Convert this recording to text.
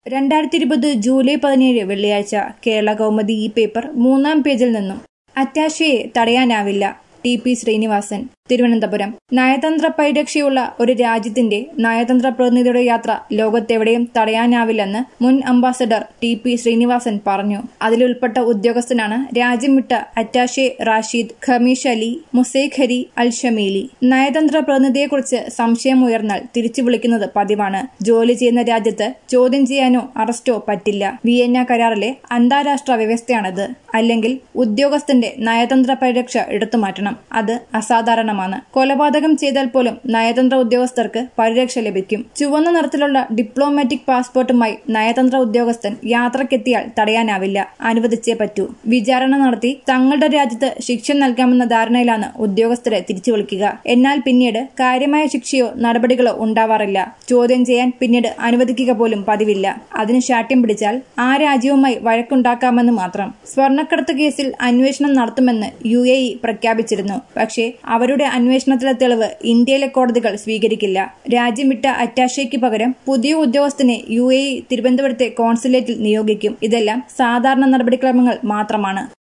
രണ്ടായിരത്തി ഇരുപത് ജൂലൈ പതിനേഴ് വെള്ളിയാഴ്ച കേരള കൗമുദി ഈ പേപ്പർ മൂന്നാം പേജിൽ നിന്നും അറ്റാഷയെ തടയാനാവില്ല ടി പി ശ്രീനിവാസൻ തിരുവനന്തപുരം നയതന്ത്ര പരിരക്ഷയുള്ള ഒരു രാജ്യത്തിന്റെ നയതന്ത്ര പ്രതിനിധിയുടെ യാത്ര ലോകത്തെവിടെയും തടയാനാവില്ലെന്ന് മുൻ അംബാസഡർ ടി പി ശ്രീനിവാസൻ പറഞ്ഞു അതിലുൾപ്പെട്ട ഉദ്യോഗസ്ഥനാണ് രാജ്യം വിട്ട attache Rashid Khamis Ali Musaikh Hari Al Shamili നയതന്ത്ര പ്രതിനിധിയെക്കുറിച്ച് സംശയമുയർന്നാൽ തിരിച്ചു വിളിക്കുന്നത് പതിവാണ് ജോലി ചെയ്യുന്ന രാജ്യത്ത് ചോദ്യം ചെയ്യാനോ അറസ്റ്റോ പറ്റില്ല വിയന്ന കരാറിലെ അന്താരാഷ്ട്ര വ്യവസ്ഥയാണിത് അല്ലെങ്കിൽ ഉദ്യോഗസ്ഥന്റെ നയതന്ത്ര പരിരക്ഷ എടുത്തുമാറ്റണം അത് അസാധാരണമാണ് കൊലപാതകം ചെയ്താൽ പോലും നയതന്ത്ര ഉദ്യോഗസ്ഥർക്ക് പരിരക്ഷ ലഭിക്കും ചുവന്ന നിറത്തിലുള്ള ഡിപ്ലോമാറ്റിക് പാസ്പോർട്ടുമായി നയതന്ത്ര ഉദ്യോഗസ്ഥൻ യാത്രക്കെത്തിയാൽ തടയാനാവില്ല അനുവദിച്ചേ പറ്റൂ വിചാരണ നടത്തി തങ്ങളുടെ രാജ്യത്ത് ശിക്ഷ നൽകാമെന്ന ധാരണയിലാണ് ഉദ്യോഗസ്ഥരെ തിരിച്ചു വിളിക്കുക എന്നാൽ പിന്നീട് കാര്യമായ ശിക്ഷയോ നടപടികളോ ഉണ്ടാവാറില്ല ചോദ്യം ചെയ്യാൻ പിന്നീട് അനുവദിക്കുക പോലും പതിവില്ല അതിന് ശാഠ്യം പിടിച്ചാൽ ആ രാജ്യവുമായി വഴക്കുണ്ടാക്കാമെന്ന് മാത്രം സ്വർണ്ണക്കടത്ത് കേസിൽ അന്വേഷണം നടത്തുമെന്ന് യു എ ഇ പ്രഖ്യാപിച്ചിരുന്നു പക്ഷേ അവരുടെ അന്വേഷണത്തിലെ തെളിവ് ഇന്ത്യയിലെ കോടതികൾ സ്വീകരിക്കില്ല രാജ്യം വിട്ട അറ്റാഷയ്ക്ക് പകരം പുതിയ ഉദ്യോഗസ്ഥനെ യു എ ഇ തിരുവനന്തപുരത്തെ കോൺസുലേറ്റിൽ നിയോഗിക്കും ഇതെല്ലാം സാധാരണ നടപടിക്രമങ്ങൾ മാത്രമാണ്